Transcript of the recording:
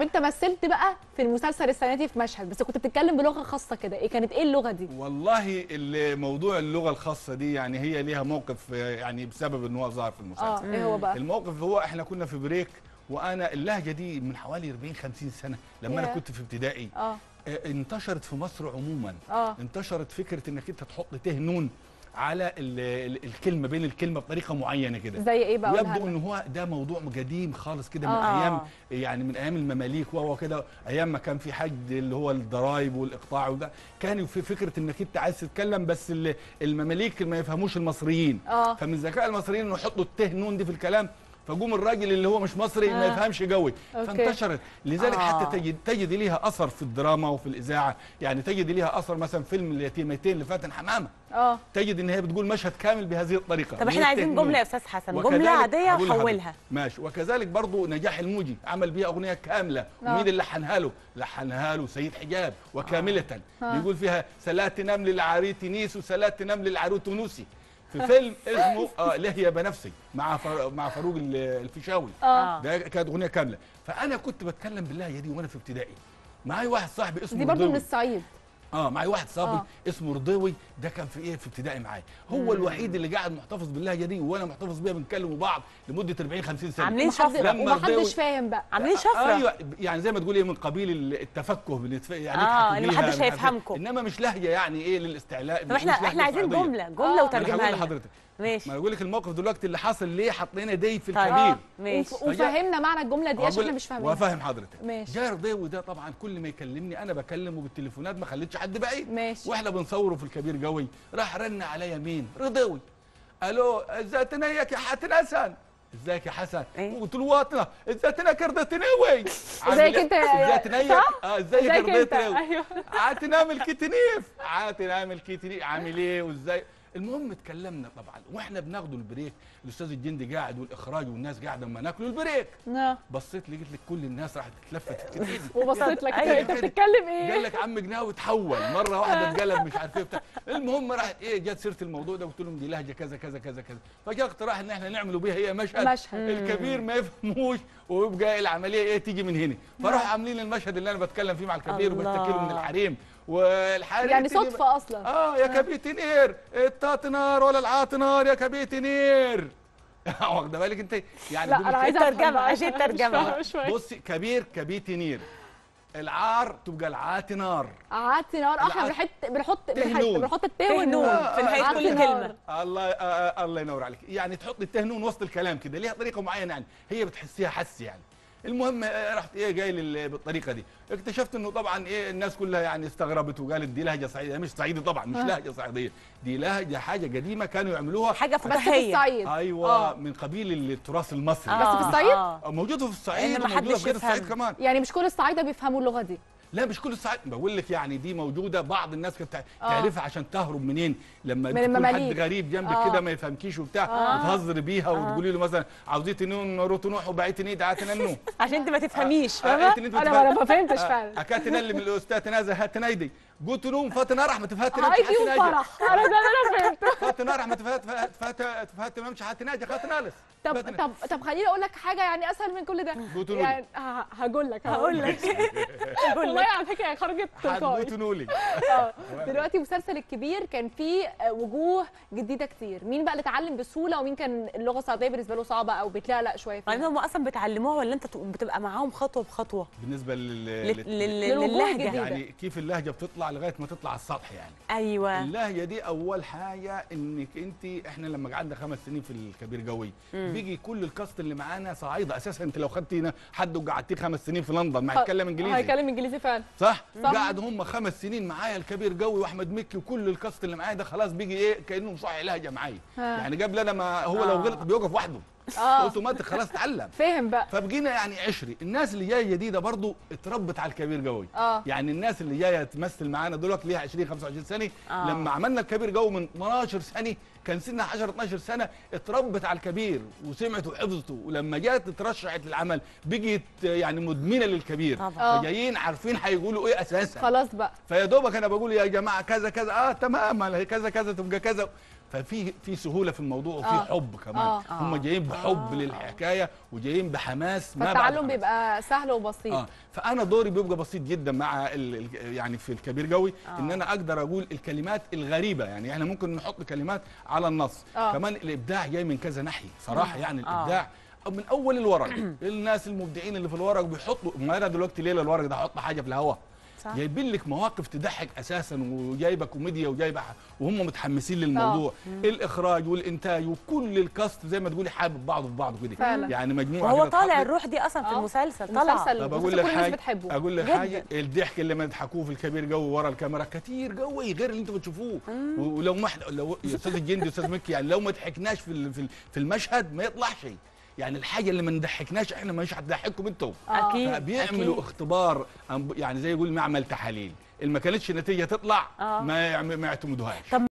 وانت مثلت بقى في المسلسل السنه دي في مشهد بس كنت بتتكلم بلغه خاصه كده ايه كانت ايه اللغه دي والله اللي- موضوع اللغه الخاصه دي يعني هي ليها موقف آه، يعني بسبب ان هو ظهر في المسلسل اه ايه هو بقى الموقف هو احنا كنا في بريك وانا اللهجه دي من حوالي 40 50 سنه لما انا ياه. كنت في ابتدائي اه آه، انتشرت في مصر عموما اه انتشرت فكره انك انت تحط ته نون على ال ال الكلمه بين الكلمه بطريقه معينه كده زي ايه بقى قولها يبدو لنا. ان هو ده موضوع قديم خالص كده من آه. ايام يعني من ايام المماليك وهو كده ايام ما كان في حد اللي هو الضرايب والاقطاع وده كان في فكره انك انت عايز تتكلم بس ال- المماليك ما يفهموش المصريين اه فمن ذكاء المصريين انه يحطوا الته نون دي في الكلام فجوم الراجل اللي هو مش مصري ما آه. يفهمش جوي أوكي. فانتشرت لذلك آه. حتى تجد تجد ليها اثر في الدراما وفي الاذاعه يعني تجد ليها اثر مثلا فيلم اليتيمتين لفاتن حمامه اه تجد ان هي بتقول مشهد كامل بهذه الطريقه طب من احنا عايزين التهنون. جمله يا استاذ حسن وكذلك- جمله عاديه هقول لحضرتك. وحولها ماشي وكذلك برضو نجاح الموجي عمل بيها اغنيه كامله آه. ومين اللي لحنها له لحنها له سيد حجاب وكامله آه. بيقول فيها سلات نمل العريت نيس وسلات نمل العروت نوسي في فيلم اسمه اه لهيه بنفسي مع فر... مع فاروق ال- الفيشاوي اه ده كانت اغنيه كامله فانا كنت بتكلم باللهجه دي وانا في ابتدائي معايا واحد صاحبي اسمه دي برضو من رضوي. الصعيد اه معايا واحد صاحبي آه. آه. اسمه رضوي ده كان في ايه في ابتدائي معايا هو الوحيد اللي قاعد محتفظ باللهجه دي وانا محتفظ بيها بنكلم بعض لمده 40 50 سنه عاملين ومحد- شفرة. لما رضاوي- ومحدش فاهم بقى عاملين شفره ايوه يعني زي ما تقول ايه من قبيل التفكه بنتف... يعني آه، يضحكوا اللي بيها، محدش مش عارف إيه. هيفهمكم. انما مش لهجه يعني ايه للاستعلاء طب احنا مش لهجة احنا عايزين صعيدية. جمله آه. جمله ما انا وترجمها هقول لنا لحضرتك ماشي ما انا بقول لك الموقف دلوقتي اللي حصل ليه حطينا دي في طيب. الكبير آه، ماشي وف- وفهمنا معنى الجمله دي عشان وأقول- احنا مش فاهمين وافهم حضرتك ماشي. جاي رضاوي ده طبعا كل ما يكلمني انا بكلمه بالتليفونات ما خليتش حد بعيد ماشي. واحنا بنصوره في الكبير قوي راح رن عليا مين رضاوي الو ازيك تنيك يا حاتم حسن ازيك يا حسن إيه؟ قلت له واطنه ازيك انا كردت نوي ازيك انت يا- ازيك تنيك صح؟ اه ازيك ازيك كردت انت نوي ايوه عاتنام الكتنيف عاتنام الكتنيف عامل ايه وازاي المهم اتكلمنا طبعا واحنا بناخدوا البريك الاستاذ الجندي قاعد والاخراج والناس قاعده اما ناكلوا البريك آه. بصيت لقيت لك كل الناس راحت تتلفت كده وبصيت لك أيوة. انت بتتكلم ايه قال لك عم جناوي تحول مره واحده اتقلب مش عارف ايه بتاع المهم راحت ايه جت سيره الموضوع ده قلت لهم دي لهجه كذا كذا كذا كذا فجاء اقتراح ان احنا نعملوا بيها هي مشهد مشهد. الكبير ما يفهموش ويبقى العمليه ايه تيجي من هنا فراحوا عاملين المشهد اللي انا بتكلم فيه مع الكبير الله. وبشتكي له من الحريم والحريم يعني تيجي- صدفه اصلا اه يا كبيت نير التات نار ولا العاط نار يا كبيت نير واخده بالك انت يعني لا دول انا عايزه الترجمة، أفهم بقى. عايزين مش الترجمة فاهمة بقى. شوية. بصي كبير كبيت نير العار تبقى العات نار قعدت نار اه احنا العت- بنحط بنحط بنحط, تهنون. بنحط الت تهنون والنون في نهايه عت كل نار. كلمه الله آه آه الله ينور عليك يعني تحط التهنون وسط الكلام كده ليها طريقه معينه يعني هي بتحسيها حس يعني المهم آه، رحت ايه جاي لل- بالطريقه دي اكتشفت انه طبعا ايه الناس كلها يعني استغربت وقالت دي لهجه صعيديه مش صعيدي طبعا مش آه. لهجه صعيديه دي لهجه حاجه قديمه كانوا يعملوها حاجه بس في فكاهيه الصعيد ايوه آه. من قبيل التراث المصري بس في الصعيد؟ آه. موجوده في الصعيد إن ما وموجوده حدش في غير الصعيد يفهم. كمان يعني مش كل الصعايده بيفهموا اللغه دي لا مش كل الصعيد بقول لك يعني دي موجوده بعض الناس كانت تع- آه. تعرفها عشان تهرب منين لما من تكون المماليك. حد غريب جنبك آه. كده ما يفهمكيش وبتاع آه. وتهزري بيها وتقولي له مثلا عاوزين تنون روتو نوح وبعيت نيد عاتننو عشان انت ما تفهميش فاهمه انا ما فهمتش فعلا اكات نلم الاستاذ تنازل هات نايدي قلت نوم فاتنا رحمه فات نمشي هايدي وفرح انا ده اللي انا فهمته فاتنا رحمه فات فات فات نمشي هات ناجي خات نالس طب فاتنا. طب طب خليني اقول لك حاجه يعني اسهل من كل ده قولوا لي. يعني ه- هقول لك هقول لك هقول والله لك على فكره هي خرجت تلقائي هتقولوا لي اه دلوقتي مسلسل الكبير كان فيه آه، وجوه جديده كتير مين بقى اللي اتعلم بسهوله ومين كان اللغه الصعيديه بالنسبه له صعبه او بيتلقلق شويه بعدين فيها هم اصلا بتعلموها ولا انت بتبقى معاهم خطوه بخطوه بالنسبه لل... لل- لل... لل- للوجوه للهجه الجديدة. يعني كيف اللهجه بتطلع لغايه ما تطلع على السطح يعني ايوه اللهجه دي اول حاجه انك انت احنا لما قعدنا خمس سنين في الكبير قوي بيجي كل الكاست اللي معانا صعايده اساسا انت لو خدتينا حد وقعدتيه خمس سنين في لندن ما هيتكلم انجليزي هيتكلم انجليزي فعلا صح؟, صح. قعد هم خمس سنين معايا الكبير قوي واحمد مكي وكل الكاست اللي معايا ده خلاص بيجي ايه كانه مصحي لهجه معايا ها. يعني قبل انا ما هو لو آه. غلط بيوقف وحده اه اوتوماتيك خلاص اتعلم فاهم بقى فبقينا يعني عشري الناس اللي جايه جديده برضو اتربت على الكبير قوي اه يعني الناس اللي جايه تمثل معانا دلوقتي ليها 20 25 سنه آه. لما عملنا الكبير جو من 12 سنه كان سنها 10 12 سنه اتربت على الكبير وسمعت وحفظته ولما جت اترشحت للعمل بقيت يعني مدمنه للكبير طبعا. آه. فجايين عارفين هيقولوا ايه اساسا خلاص بقى فيا دوبك انا بقول يا جماعه كذا كذا اه تمام هي كذا كذا تبقى كذا ففي في سهوله في الموضوع وفي آه. حب كمان آه. هم جايين بحب آه. للحكايه وجايين بحماس ما بعد فالتعلم حماس. بيبقى سهل وبسيط اه فانا دوري بيبقى بسيط جدا مع ال ال- يعني في الكبير قوي آه. ان انا اقدر اقول الكلمات الغريبه يعني احنا ممكن نحط كلمات على النص آه. كمان الابداع جاي من كذا ناحيه صراحه يعني آه. الابداع من اول الورق الناس المبدعين اللي في الورق بيحطوا ما انا دلوقتي ليله الورق ده احط حاجه في الهواء صح جايبين لك مواقف تضحك اساسا وجايبه كوميديا وجايبه ح- وهم متحمسين للموضوع الاخراج والانتاج وكل الكاست زي ما تقولي حابب بعضه في بعض كده فعلا. يعني مجموعه وهو كده طالع اتحطت. الروح دي اصلا في آه. المسلسل طالع المسلسل طب بص اقول كل لك الناس حاجه بتحبه اقول لك جداً. حاجه الضحك اللي ما يضحكوه في الكبير جو ورا الكاميرا كتير قوي غير اللي انتم بتشوفوه و- ولو ما إحنا- لو يا استاذ الجندي استاذ مكي يعني لو ما ضحكناش في ال- في ال- في المشهد ما يطلع شيء يعني الحاجه اللي ما نضحكناش احنا مش هتضحككم انتم آه. اكيد بيعملوا أكيد. اختبار أم- يعني زي يقول معمل تحاليل اللي ما كانتش النتيجه تطلع آه. ما يعم- ما يعتمدوهاش طب